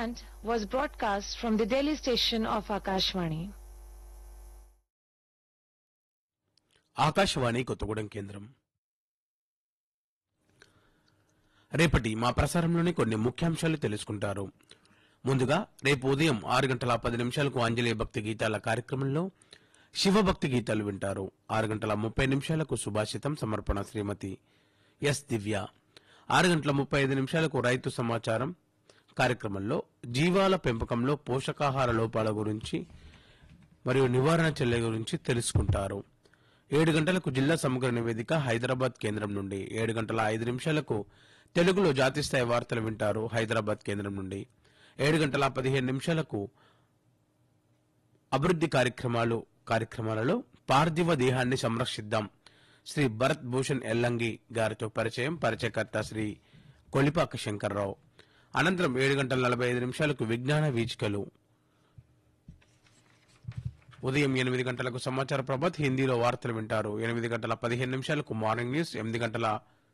chant was broadcast from the Delhi station of Akashvani. Akashvani Kothagudem కేంద్రం రేపటి మా ప్రసారంలోని కొన్ని ముఖ్యాంశాలు తెలుసుకుంటారు ముందుగా రేపు ఉదయం ఆరు గంటల పది నిమిషాలకు ఆంజనేయ భక్తి గీతాల కార్యక్రమంలో శివభక్తి గీతాలు వింటారు ఆరు గంటల ముప్పై నిమిషాలకు సుభాషితం సమర్పణ శ్రీమతి ఎస్ దివ్య ఆరు గంటల ముప్పై ఐదు నిమిషాలకు రైతు సమాచారం కార్యక్రమంలో జీవాల పెంపకంలో పోషకాహార లోపాల గురించి మరియు నివారణ చర్యల గురించి తెలుసుకుంటారు ఏడు గంటలకు జిల్లా సమగ్ర నివేదిక హైదరాబాద్ కేంద్రం నుండి ఏడు గంటల ఐదు నిమిషాలకు తెలుగులో జాతీయ స్థాయి వార్తలు వింటారు హైదరాబాద్ కేంద్రం నుండి ఏడు గంటల పదిహేను నిమిషాలకు అభివృద్ధి కార్యక్రమాలు కార్యక్రమాలలో పార్థివ దేహాన్ని సంరక్షిద్దాం శ్రీ భరత్ భూషణ్ ఎల్లంగి గారితో పరిచయం పరిచయకర్త శ్రీ కొలిపాక శంకర్రావు అనంతరం ఏడు గంటల నలభై ఐదు నిమిషాలకు విజ్ఞాన వీచికలు ఉదయం ఎనిమిది గంటలకు సమాచార ప్రభాత్ హిందీలో వార్తలు వింటారు ఎనిమిది గంటల పదిహేను నిమిషాలకు మార్నింగ్ న్యూస్ ఎనిమిది గంటల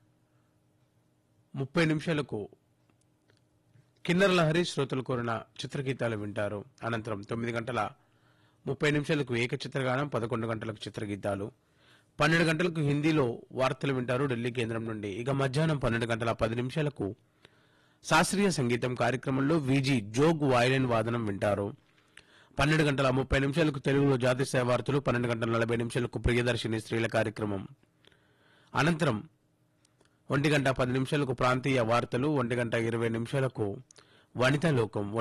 ముప్పై నిమిషాలకు కిన్నర లహరి శ్రోతలు కోరిన చిత్రగీతాలు వింటారు అనంతరం తొమ్మిది గంటల ముప్పై నిమిషాలకు ఏక చిత్రగానం పదకొండు గంటలకు చిత్రగీతాలు పన్నెండు గంటలకు హిందీలో వార్తలు వింటారు ఢిల్లీ కేంద్రం నుండి ఇక మధ్యాహ్నం పన్నెండు గంటల పది నిమిషాలకు శాస్త్రీయ సంగీతం కార్యక్రమంలో విజి జోగ్ వాయిలిన్ వాదనం వింటారు పన్నెండు గంటల ముప్పై నిమిషాలకు తెలుగులో జాతీయ స్థాయి వార్తలు పన్నెండు గంటల నలభై నిమిషాలకు ప్రియదర్శిని స్త్రీల కార్యక్రమం అనంతరం ఒంటి గంట పది నిమిషాలకు ప్రాంతీయ వార్తలు ఒంటి గంట ఇరవై నిమిషాలకు వనితా లోకం